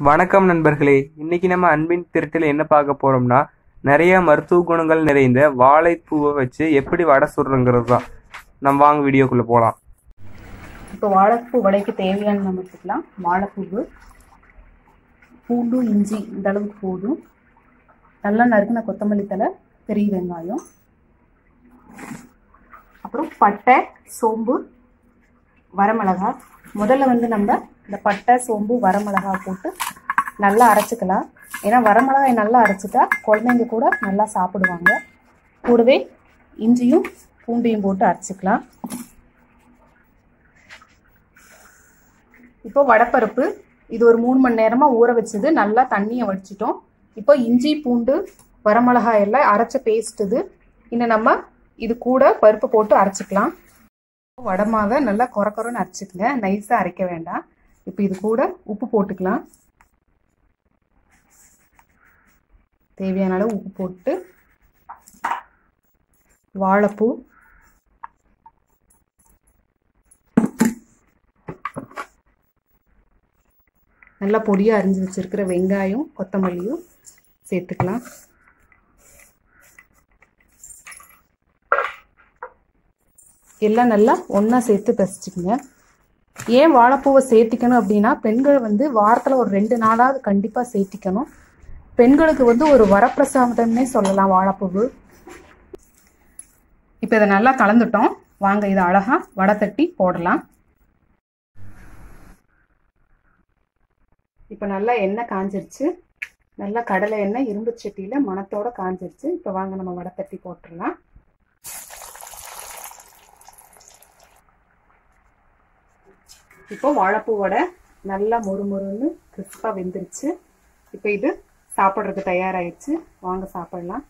வணக்கம் நண்பர்களே இன்னைக்கு நம்ம அன்பின் திருட்டில் என்ன பார்க்க போறோம்னா நிறைய மருத்துவ குணங்கள் நிறைந்த வாழைப்பூவை வச்சு எப்படி வடை சுடுறங்கிறது தான் நம்ம வாங்க வீடியோக்குள்ள போகலாம் இப்போ வாழைப்பூ வடைக்கு தேவையான நம்ம எடுத்துக்கலாம் வாழைப்பூவு பூண்டு இஞ்சி இந்த அளவுக்கு போதும் நல்லா நறுக்கின கொத்தமல்லி தலை பெரிய வெங்காயம் அப்புறம் பட்டை சோம்பு வரமிளகாய் முதல்ல வந்து நம்ம இந்த பட்டை சோம்பு வரமிளகாய் போட்டு நல்லா அரைச்சிக்கலாம் ஏன்னா வரமிளகாய் நல்லா அரைச்சிட்டா குழந்தைங்க கூட நல்லா சாப்பிடுவாங்க கூடவே இஞ்சியும் பூண்டையும் போட்டு அரைச்சிக்கலாம் இப்போ வடப்பருப்பு இது ஒரு மூணு மணி நேரமா ஊற வச்சது நல்லா தண்ணியை வடிச்சிட்டோம் இப்போ இஞ்சி பூண்டு வரமிளகாய் எல்லாம் அரைச்ச பேஸ்ட் இது இன்னும் நம்ம இது கூட பருப்பு போட்டு அரைச்சிக்கலாம் வடை மாவை நல்லா குறை குறைன்னு அரைச்சிக்கங்க நைஸாக அரைக்க வேண்டாம் இப்போ இது கூட உப்பு போட்டுக்கலாம் தேவையான அளவு உப்பு போட்டு வாழைப்பூ நல்லா பொடியாக அரிஞ்சு வச்சிருக்கிற வெங்காயம் கொத்தமல்லியும் சேர்த்துக்கலாம் எல்லாம் நல்லா ஒன்றா சேர்த்து பிசைச்சிக்கங்க ஏன் வாழைப்பூவை சேர்த்திக்கணும் அப்படின்னா பெண்கள் வந்து வாரத்தில் ஒரு ரெண்டு நாளாவது கண்டிப்பாக சேர்த்திக்கணும் பெண்களுக்கு வந்து ஒரு வரப்பிரசாதம்னே சொல்லலாம் வாழைப்பூவு இப்போ இதை நல்லா கலந்துட்டோம் வாங்க இதை அழகாக வடை தட்டி போடலாம் இப்போ நல்லா எண்ணெய் காஞ்சிருச்சு நல்லா கடலை எண்ணெய் இரும்பு சட்டியில் மணத்தோட காஞ்சிருச்சு இப்போ வாங்க நம்ம வடை தட்டி போட்டுடலாம் இப்போ வாழைப்பூ வடை நல்லா மொறு மொறுன்னு கிறிஸ்பாக வெந்துருச்சு இப்போ இது சாப்பிட்றதுக்கு தயாராகிடுச்சு வாங்க சாப்பிடலாம்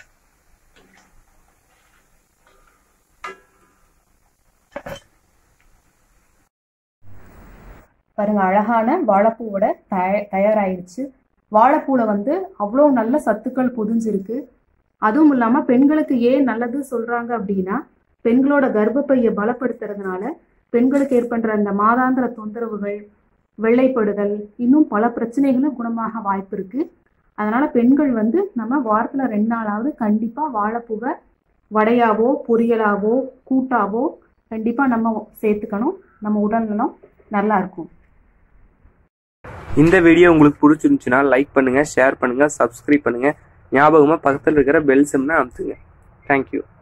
பாருங்க அழகான வாழைப்பூவோட தய தயாராகிடுச்சு வாழைப்பூவில் வந்து அவ்வளோ நல்ல சத்துக்கள் புதிஞ்சிருக்கு அதுவும் இல்லாமல் பெண்களுக்கு ஏன் நல்லது சொல்கிறாங்க அப்படின்னா பெண்களோட கர்ப்பப்பையை பலப்படுத்துறதுனால பெண்களுக்கு ஏற்படுற அந்த மாதாந்திர தொந்தரவுகள் வெள்ளைப்படுதல் இன்னும் பல பிரச்சனைகளும் குணமாக வாய்ப்பு இருக்கு அதனால பெண்கள் வந்து நம்ம வாரத்துல ரெண்டு நாளாவது கண்டிப்பா வாழைப்பூவை வடையாவோ பொரியலாவோ கூட்டாவோ கண்டிப்பா நம்ம சேர்த்துக்கணும் நம்ம உடல்நலம் நல்லா இருக்கும் இந்த வீடியோ உங்களுக்கு பிடிச்சிருந்துச்சுன்னா லைக் பண்ணுங்க ஷேர் பண்ணுங்க சப்ஸ்கிரைப் பண்ணுங்க ஞாபகமா பக்கத்தில் இருக்கிற பெல் சிம்னா அமுத்துங்க தேங்க்யூ